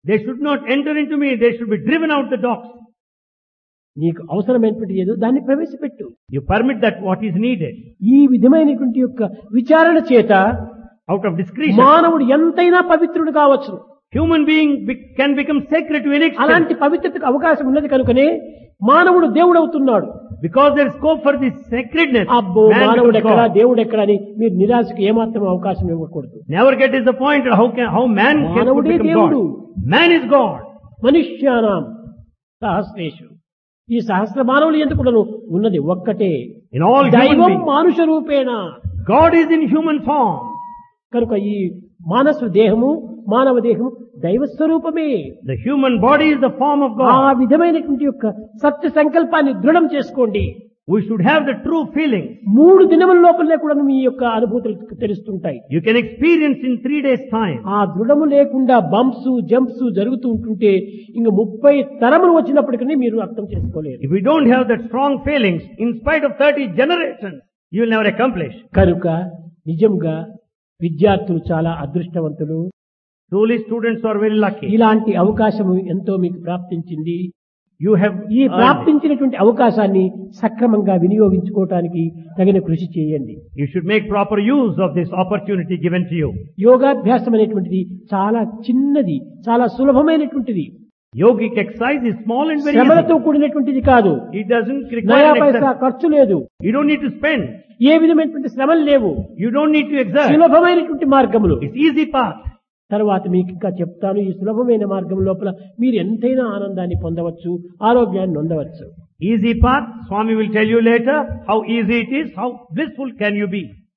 They should not enter into me. They should be driven out the dogs. నీకు అవసరమైనటువంటి ఏదో దాన్ని ప్రవేశపెట్టు You permit that what is needed. ఈ విధమైనటువంటి యొక్క విచారణ చేత Out of discretion. మానవుడు ఎంతైనా పవిత్రుడు కావచ్చు Human being be- can become sacred to an extent. అలాంటి పవిత్రతకు అవకాశం ఉన్నది కనుకనే మానవుడు దేవుడు అవుతున్నాడు Because there is scope for this sacredness. అబ్బో man మానవుడు becomes ఎక్కడా God. దేవుడు ఎక్కడా అని మీరు నిరాశకు ఏమాత్రం అవకాశం ఇవ్వకూడదు Never get disappointed how can, how man can మానవుడే become దేవుడు. God. Man is God. మనుష్యానాం సహస్రేషు ఈ సహస్ర మానవులు ఎందుకు ఉన్నది ఒక్కటే In all human దైవం beings. మానుష రూపేణ God is in human form. కనుక ఈ మానస దేహము మానవ దేహము దైవ స్వరూపమే The human body is the form of ఆ God. విధమైనటువంటి యొక్క సత్య సంకల్పాన్ని దృఢం చేసుకోండి We should have the true feeling. మూడు దినముల లోపలనే కూడా మీ యొక్క అనుభూతులు తెలుస్తుంటాయి You can experience in three days time. ఆ దృఢము లేకుండా బంప్స్ జంప్స్ జరుగుతూ ఉంటుంటే ఇంక ముప్పై తరములు వచ్చినప్పటికీ మీరు అర్థం చేసుకోలేరు If we don't have that strong feelings, in spite of 30 generations, you will never accomplish. కనుక నిజంగా విద్యార్థులు చాలా అదృష్టవంతులు Truly students are very lucky. ఇలాంటి అవకాశము ఎంతో మీకు ప్రాప్తించింది You have ఈ earned it. ప్రాప్తించినటువంటి అవకాశాన్ని సక్రమంగా వినియోగించుకోవటానికి తగిన కృషి చేయండి You should make proper use of this opportunity given to you. యోగాభ్యాసం అనేటువంటిది చాలా చిన్నది చాలా సులభమైనటువంటిది Yogic exercise is small and very శ్రమలతో easy. కూడినటువంటిది కాదు It doesn't నయా require an పైసా exercise. ఖర్చు లేదు You don't need to spend. ఏ విధమైనటువంటి శ్రమలు లేవు You don't need to exert. సులభమైనటువంటి మార్గములు It's easy path. తర్వాత మీకు ఇంకా చెప్తాను ఈ సులభమైన మార్గం లోపల మీరు ఎంతైనా ఆనందాన్ని పొందవచ్చు ఆరోగ్యాన్ని పొందవచ్చు Easy path. Swami will tell you later how easy it is, how blissful can you be.